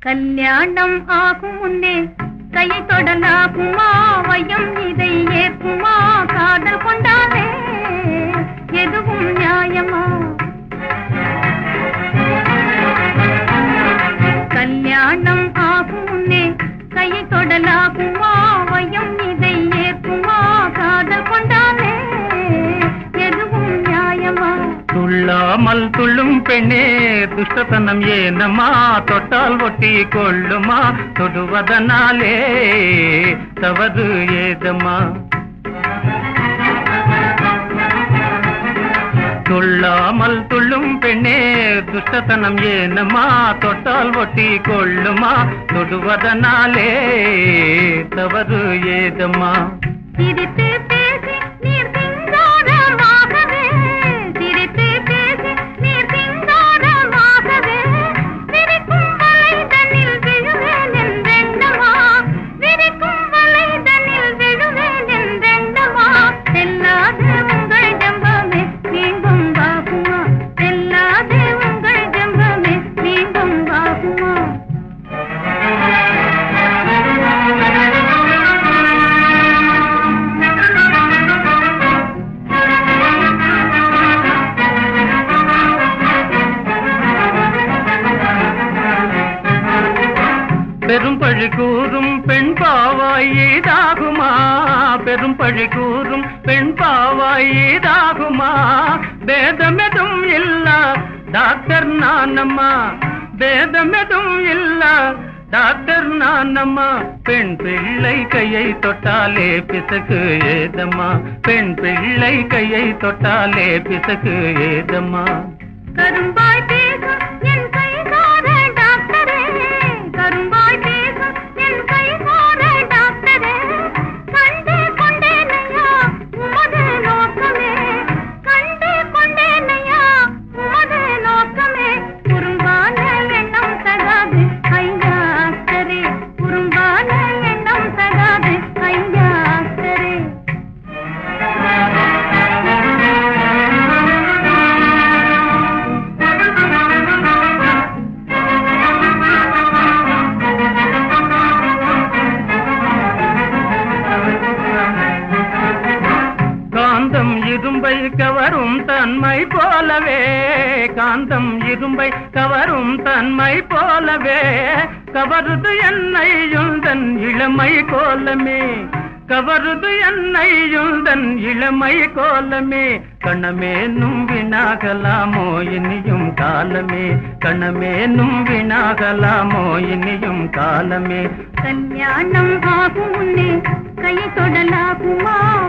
கல்யாணம் ஆகும் முன்னே கையை தொடலாகுமா வையம் இதை ஏற்குமா காதல் கொண்டாலே எதுவும் நியாயமா கல்யாணம் ஆகும் முன்னே கையை தொடலாகுமா வையம் இதை ஏற்குமா காதல் கொண்டாலே எதுவும் நியாயமா துள்ளாமல் துள்ளும் பெண்ணே துஷ்டத்தனம் ஏனம்மா தொட்டால் ஒட்டி கொள்ளுமா தொடுவதனாலே தவறு ஏதம்மா துள்ளாமல் துள்ளும் பெண்ணே துஷ்டத்தனம் ஏனம்மா தொட்டால் ஒட்டி கொள்ளுமா தொடுவதனாலே தவறு ஏதம்மா சிரித்து பேசி நீர் சிங்காரமாகவே சிரித்து பேசி நீர் சிங்காரமாகவே விரிக்கும் வலைதனில் விழுவேன் என்றெண்ணமா விரிக்கும் வலைதனில் விழுவேன் என்றெண்ணமா செல்லாத உங்கள் ஜம்பமே மீண்டும் வாகுமா செல்லாத உங்கள் ஜம்பமே மீண்டும் வாகுமா பெரும் பழி கூறும் பெண் பாவாய் ஈதாகுமா பெரும் பழி கூறும் பெண் பாவாய் ஈதாகுமா பேதமெதும் இல்ல டாக்டர் நானம்மா பேதமெதும் இல்ல டாக்டர் நானம்மா பெண் பிள்ளை கையை தொட்டாலே பிசகு ஏதம்மா பெண் பிள்ளை கையை தொட்டாலே பிசகு ஏதம்மா கரும்பாய் பேசும் என் கைகார டாக்டரே கரும்பாய் பேசும் என் கைகார டாக்டரே கண்டு கொண்டேனையா உமது நோக்கமே கண்டு கொண்டேனையா உமது நோக்கமே குறும்பான எண்ணம் தகாது ஐயா அக்கரே குறும்பான எண்ணம் தகாது ஐயா அக்கரே காந்தம் இரும்பை கவரும் தன்மை போலவே காந்தம் இரும்பை கவரும் தன்மை போலவே கவருது என்னை யுந்தன் இளமை கோலமே கவருது என்னை யுந்தன் இளமை கோலமே கணமேனும் வினாகலாமோ இனியும் காலமே கணமேனும் வினாகலாமோ இனியும் காலமே கல்யாணம் ஆகும் முன்னே கையை தொடலாகுமா